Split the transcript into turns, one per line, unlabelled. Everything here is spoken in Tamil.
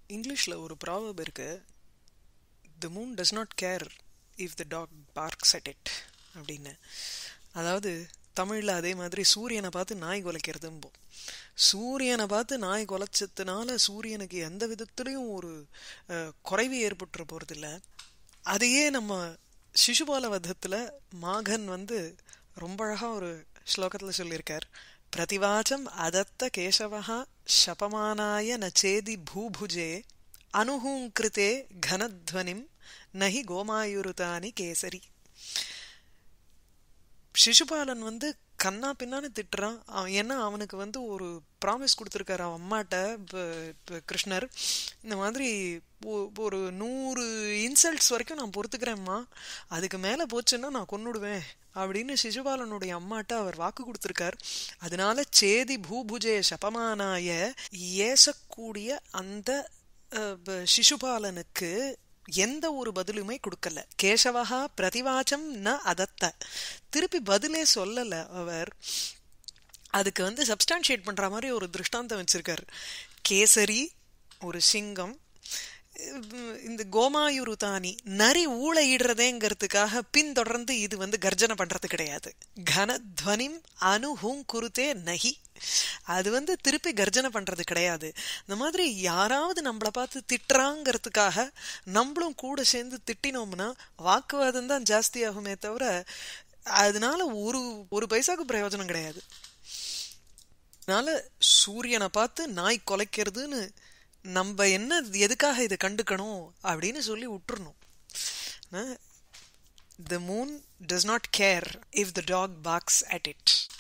இங்கிலீஷில் ஒரு ப்ராவப் இருக்கு the moon does not care if the dog barks at it அப்படின்னு அதாவது தமிழில் அதே மாதிரி சூரியனை பார்த்து நாய் குலைக்கிறதும்போம் சூரியனை பார்த்து நாய் குலைச்சதுனால சூரியனுக்கு எந்த விதத்துலேயும் ஒரு அஹ், குறைவு ஏற்பட்டுற போகிறதில்ல அதையே நம்ம சிசுபால வதத்தில் மாகன் வந்து ரொம்ப அழகாக ஒரு ஸ்லோகத்தில் சொல்லியிருக்கார் பிரதிவாச்சம் அதத்த கேசவா சபமானாய நச்சேதி பூபுஜே அனுஹூங்கிருத்தே கனத்வனிம் நஹி கோமாயுருதானி கேசரி சிசுபாலன் வந்து கண்ணா பின்னான்னு திட்டுறான் அவன் ஏன்னா அவனுக்கு வந்து ஒரு ப்ராமிஸ் கொடுத்துருக்காரு அவன் அம்மாட்ட இப்போ இப்போ கிருஷ்ணர் இந்த மாதிரி ஒ- ஒரு நூறு இன்சல்ட்ஸ் வரைக்கும் நான் பொறுத்துக்கிறேம்மா அதுக்கு மேலே போச்சுன்னா நான் கொன்னுடுவேன் அப்படின்னு சிசுபாலனுடைய அம்மாட்ட அவர் வாக்கு கொடுத்துருக்கார் அதனால சேதி பூபுஜே சபமானாய ஏசக்கூடிய அந்த அஹ், ப- சிசுபாலனுக்கு எந்த ஒரு பதிலுமே கொடுக்கல கேசவஹா பிரதிவாச்சம் ந அதத்த திருப்பி பதிலே சொல்லல அவர் அதுக்கு வந்து சப்ஸ்டான்ஷியேட் பண்ற மாதிரி ஒரு திருஷ்டாந்தம் வச்சிருக்காரு கேசரி ஒரு சிங்கம் உம், இந்த கோமாயுருதானி நரி ஊழையிடுறதேங்கிறதுக்காக பின்தொடர்ந்து இது வந்து கர்ஜனை பண்றது கிடையாது கனத்வனிம் அனுஹூங் குருத்தே நகி அது வந்து திருப்பி கர்ஜனை பண்றது கிடையாது இந்த மாதிரி யாராவது நம்மளை பார்த்து திட்டுறாங்கிறதுக்காக நம்மளும் கூட சேர்ந்து திட்டினோம்னா வாக்குவாதம் தான் ஜாஸ்தி ஆகுமே தவிர அதனால ஒரு ஒரு பைசாக்கு பிரயோஜனம் கிடையாது அதனால சூரியனை பார்த்து நாய் குலைக்கிறதுன்னு நம்ம என்ன எதுக்காக இதை கண்டுக்கணும் அப்படின்னு சொல்லி விட்டுறணும் the moon does not care if the dog barks at it